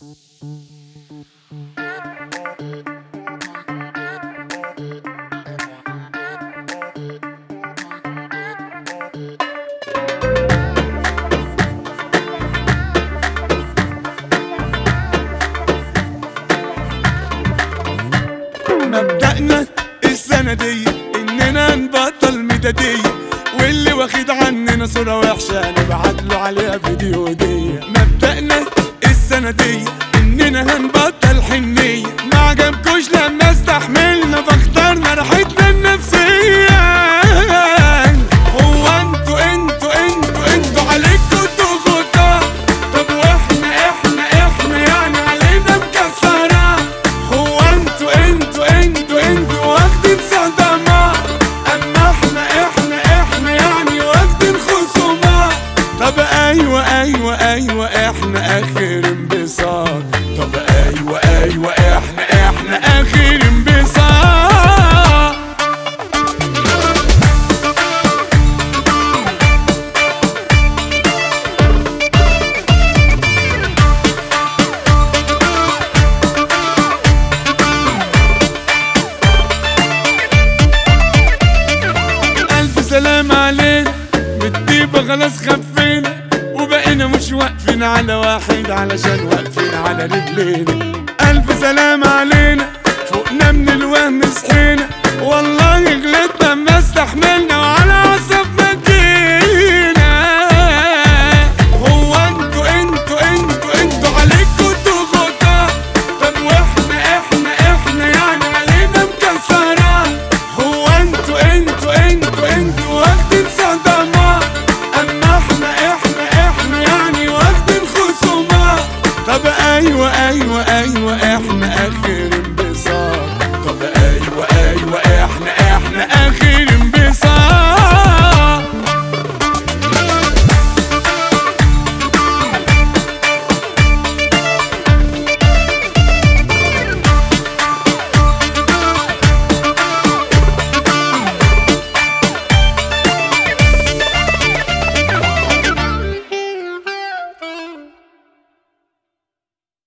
مبدأنا السنة دي إننا نبطل ميدادية واللي واخد عننا صورة وحشة نبعت له عليها فيديو دي مبدأنا السنة دي إننا هنبطل حنية ما عجبكوش لما استحملنا فاخترنا راحتنا النفسية هو انتوا انتوا انتوا انتوا عليكوا ضغوطات طب واحنا احنا احنا يعني علينا مكسرة هو انتوا انتوا انتوا انتوا واخدين صدمات اما احنا احنا احنا يعني واخدين خصومات طب ايوه ايوه ايوه احنا اخر انبساط طب ايوه ايوه احنا احنا اخر انبساط ألف سلام علينا بالطيبة خلاص خفينا وبقينا مش واقفين على واحد علشان واقفين على رجلينا ألف سلام علينا فوقنا من الوهم صحينا والله غلطنا ما استحملنا وعلى عصبنا جينا هو انتوا انتوا انتوا انتوا عليكوا ضغوطات طب واحنا احنا احنا يعني علينا مكسرات هو انتوا انتوا انتوا انتوا واخدين صدمات اما احنا احنا احنا يعني واخدين خصومات طب ايوه ايوه ايوه احنا اخر